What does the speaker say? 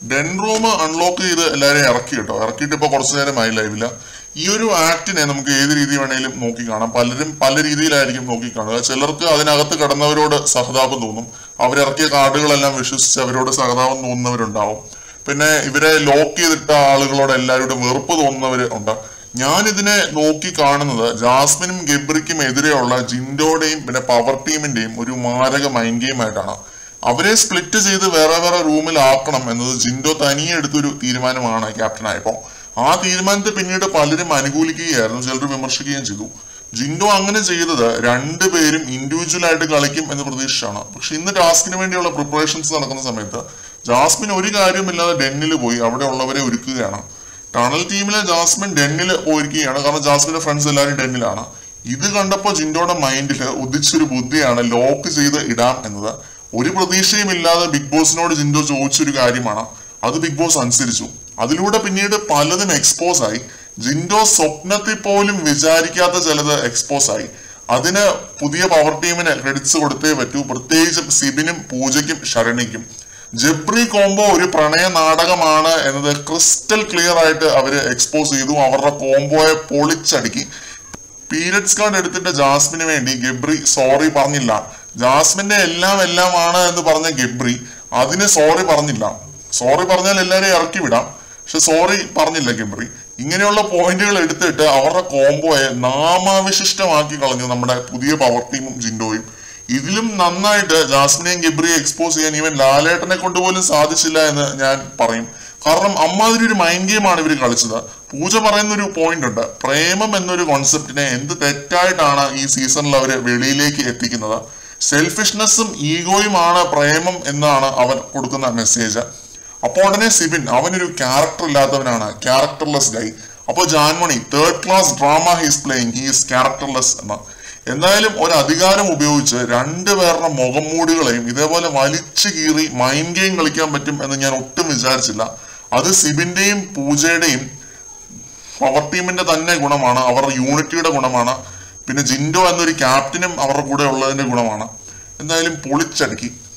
Den room unlock ചെയ്ത് എല്ലാവരെയും ഇറക്കി കേട്ടോ ഇറക്കിയിട്ട് ഇപ്പോൾ കുറച്ചു നേരമായി ലൈവില്ല ഈ ഒരു ആക്ടിനെ നമുക്ക് ഏത് രീതി വേണേലും നോക്കി കാണാം പലരും പല രീതിയിലായിരിക്കും നോക്കി കാണുക ചിലർക്ക് അതിനകത്ത് കടന്നവരോട് സഹതാപം തോന്നും അവരിറക്കിയ കാർഡുകളെല്ലാം വിശ്വസിച്ച് അവരോട് സഹതാപം തോന്നുന്നവരുണ്ടാവും പിന്നെ ഇവരെ ലോക്ക് ചെയ്തിട്ട ആളുകളോട് എല്ലാവരോടും വെറുപ്പ് തോന്നുന്നവർ ഉണ്ട് ഞാൻ ഇതിനെ നോക്കി കാണുന്നത് ജാസ്മിനും ഗബ്രിക്കും എതിരെയുള്ള ജിൻഡോയുടെയും പിന്നെ പവർ ടീമിന്റെയും ഒരു മാരക മൈൻഡ് ഗെയിം ആയിട്ടാണ് അവരെ സ്പ്ലിറ്റ് ചെയ്ത് വേറെ വേറെ റൂമിലാക്കണം എന്നത് ജിൻഡോ തനിയെ എടുത്തൊരു തീരുമാനമാണ് ക്യാപ്റ്റൻ ആയപ്പോൾ ആ തീരുമാനത്തെ പിന്നീട് പലരും അനുകൂലിക്കുകയായിരുന്നു ചിലർ വിമർശിക്കുകയും ചെയ്തു ജിൻഡോ അങ്ങനെ ചെയ്തത് രണ്ടുപേരും ഇൻഡിവിജ്വൽ ആയിട്ട് കളിക്കും എന്ന് പ്രതീക്ഷിച്ചാണ് പക്ഷെ ഇന്ന് ടാസ്കിന് വേണ്ടിയുള്ള പ്രിപ്പറേഷൻസ് നടക്കുന്ന സമയത്ത് ജാസ്മിൻ ഒരു കാര്യമില്ലാതെ ഡെന്നിൽ പോയി അവിടെ ഉള്ളവരെ ഒരുക്കുകയാണ് ടണൽ ടീമിലെ ജാസ്മിൻ ഡെന്നിൽ പോയിരിക്കുകയാണ് കാരണം ജാസ്മിന്റെ ഫ്രണ്ട്സ് എല്ലാവരും ഡെന്നിലാണ് ഇത് കണ്ടപ്പോൾ ജിൻഡോയുടെ മൈൻഡിൽ ഉദിച്ചൊരു ബുദ്ധിയാണ് ലോക്ക് ചെയ്ത് ഇടാം എന്നത് ഒരു പ്രതീക്ഷയും ഇല്ലാതെ ബിഗ് ബോസിനോട് ജിൻഡോ ചോദിച്ചൊരു കാര്യമാണ് അത് ബിഗ് ബോസ് അനുസരിച്ചു അതിലൂടെ പിന്നീട് പലതും എക്സ്പോസ് ആയി ജിൻഡോ സ്വപ്നത്തിൽ പോലും വിചാരിക്കാത്ത ചിലത് എക്സ്പോസ് ആയി അതിന് പുതിയ പവർ ടീമിന് ക്രെഡിറ്റ്സ് കൊടുത്തേ പറ്റൂ പ്രത്യേകിച്ചും സിബിനും പൂജയ്ക്കും ശരണിക്കും ജബ്രി കോംബോ ഒരു പ്രണയ നാടകമാണ് എന്നത് ക്രിസ്റ്റൽ ക്ലിയർ ആയിട്ട് അവര് എക്സ്പോസ് ചെയ്തു അവരുടെ കോംബോയെ പൊളിച്ചടുക്കി പീരിയഡ്സ് കാർഡ് എടുത്തിട്ട് ജാസ്മിന് വേണ്ടി ഗബ്രി സോറി പറഞ്ഞില്ല ജാസ്മിന്റെ എല്ലാം എല്ലാമാണ് എന്ന് പറഞ്ഞ ഗബ്രി അതിന് സോറി പറഞ്ഞില്ല സോറി പറഞ്ഞാൽ എല്ലാവരെയും ഇറക്കി വിടാം പക്ഷെ സോറി പറഞ്ഞില്ല ഗബ്രി ഇങ്ങനെയുള്ള പോയിന്റുകൾ എടുത്തിട്ട് അവരുടെ കോംബോയെ നാമാവിശിഷ്ടമാക്കി കളഞ്ഞു നമ്മുടെ പുതിയ പവർ ടീമും ജിൻഡോയും ഇതിലും നന്നായിട്ട് ജാസ്മിനെയും ഗബ്രിയെ എക്സ്പോസ് ചെയ്യാൻ ഈവൻ ലാലേട്ടനെ കൊണ്ടുപോലും സാധിച്ചില്ല എന്ന് ഞാൻ പറയും കാരണം അമ്മാതിരി ഒരു മൈൻഡ് ഗെയിമാണ് ഇവർ കളിച്ചത് പൂജ പറയുന്ന ഒരു പോയിന്റ് ഉണ്ട് പ്രേമം എന്നൊരു കോൺസെപ്റ്റിനെ എന്ത് തെറ്റായിട്ടാണ് ഈ സീസണിൽ അവർ വെളിയിലേക്ക് എത്തിക്കുന്നത് സെൽഫിഷ്നെസ്സും ഈഗോയുമാണ് പ്രേമം എന്നാണ് അവൻ കൊടുക്കുന്ന മെസ്സേജ് അപ്പോൾ ഉടനെ സിബിൻ അവനൊരു ക്യാരക്ടർ ഇല്ലാത്തവനാണ് ക്യാരക്ടർലെസ് ഗൈ അപ്പോൾ ജാൻമണി third class drama he's playing he's characterless എന്ന എന്തായാലും ഒരു അധികാരം ഉപയോഗിച്ച് രണ്ടുപേരുടെ മുഖംമൂടികളെയും ഇതേപോലെ വലിച്ചു കീറി മൈൻഡ് ഗെയിം കളിക്കാൻ പറ്റും എന്ന് ഞാൻ ഒട്ടും വിചാരിച്ചില്ല അത് സിബിന്റെയും പൂജയുടെയും പവർ ടീമിന്റെ തന്നെ ഗുണമാണ് അവരുടെ യൂണിറ്റിയുടെ ഗുണമാണ് പിന്നെ ജിൻഡോ എന്നൊരു ക്യാപ്റ്റനും അവരുടെ കൂടെ ഉള്ളതിന്റെ ഗുണമാണ് എന്തായാലും പൊളിച്ചടുക്കി